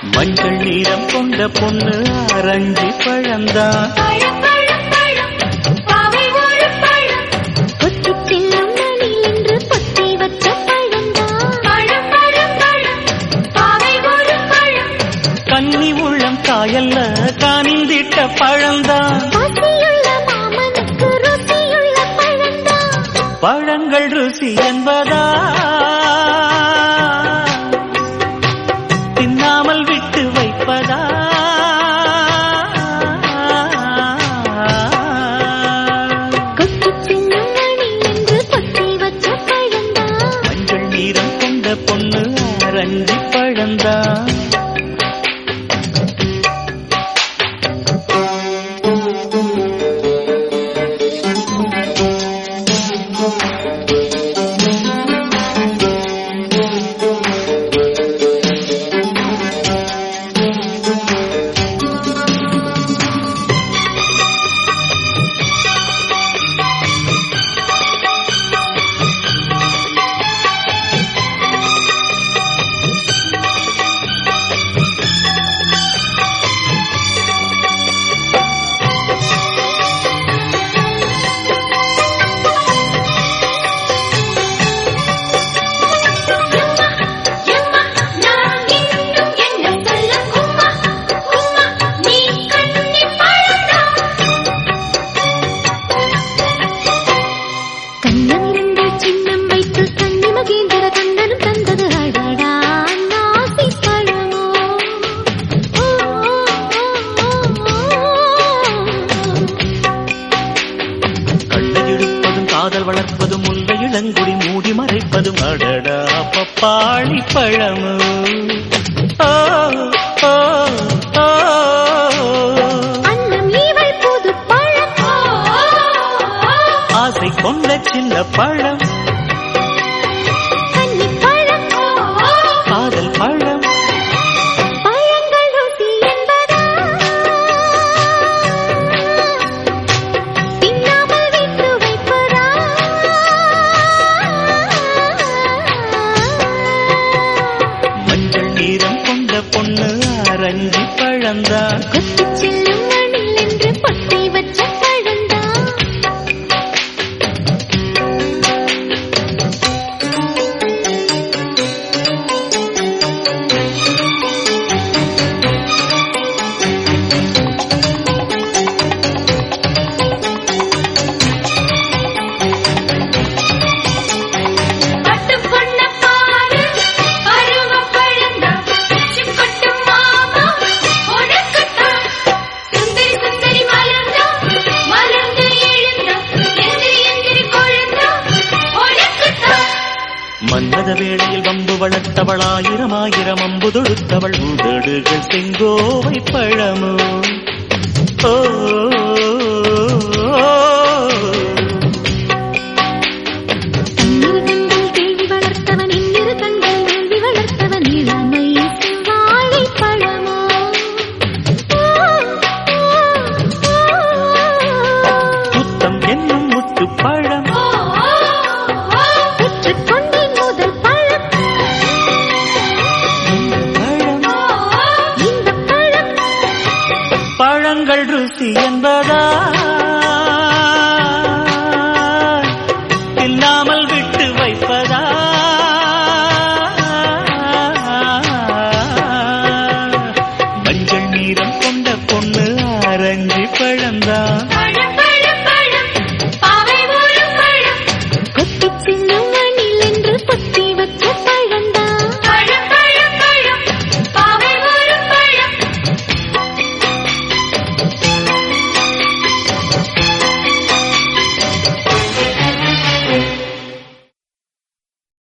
மஞ்சள் நீரம் கொண்ட பொண்ணு அரஞ்சி பழந்தான் பழம் பழம் பழம் பாவை ஒரு பழம் கொத்தி தின்னும் மணி என்று பொத்தி வச்ச பழந்தான் பழம் பழம் பழம் பாவை ஒரு பழம் கன்னி உள்ளம் காயல்ல காணிந்திட்ட பழந்தான் பசியுள்ள மாமனுக்கு ருசியுள்ள பழந்தான் பழங்கள் ருசி என்பதா தின்னாமல் விட்டு வைப்பதா கொத்தி தின்னும் மணி என்று பொத்தி வச்ச பழந்தான் மஞ்சள் நீரம் கொண்ட பொண்ணு அரஞ்சி பழந்தான் எம்மா நான் இன்னும் என்ன சொல்ல உம்மா உம்மா நீ கண்ணி பழடா கண்ணன் இரண்டு சின்னம் வைத்து கண்ணி மகேந்திர கண்ணனும் தந்தது அடடா நாசி பழமோ ஓ, ஓ, ஓ, ஓ. கள்ளெடுப்பதும் காதல் வளர்ப்பதும் முல்லை இளங்குடி மூடி மறைப்பதும் அடடா பப்பாளி பழமு ஓ, ஓ, ஓ. அன்னம் இவள் புது பழம் ஆசை கொண்ட சின்ன பழம் கன்னி பழம் காதல் பழம் பழங்கள் ருசி என்பதா தின்னாமல் விட்டு வைப்பதா மஞ்சள் நீரம் கொண்ட பொண்ணு அரஞ்சி பழந்தான் கொத்திச் செல்லும் மணில் என்று பொத்தி வச்ச பழந்தான் பட்டு பொண்ண பாரு பருவ பழந்தா சிப்பட்டு மாமா உனக்குத்தான் சுந்தரி சுந்தரி மலர்ந்தா மலர்ந்து எழுந்தா எந்திரி எந்திரி கொழுந்தா உனக்குத்தான் மன்மத வேளையில் வம்பு வளர்த்தவள் ஆயிரம் ஆயிரம் அம்பு தொடுத்தவள் உதடுகள் செங்கோவை பழமோ ஓ, ஓ, தன்னிரு கண்கள் கேள்வி வளர்த்தவன் இன்னிரு கண்கள் வேள்வி வளர்த்தவன் இளமை வாழை பழமோ முத்தம் என்னும் முத்து பழம் பெற்றுக்கொண்டேன் முதல் பழம் பழம் இந்த பழம் பழங்கள் ருசி என்பதா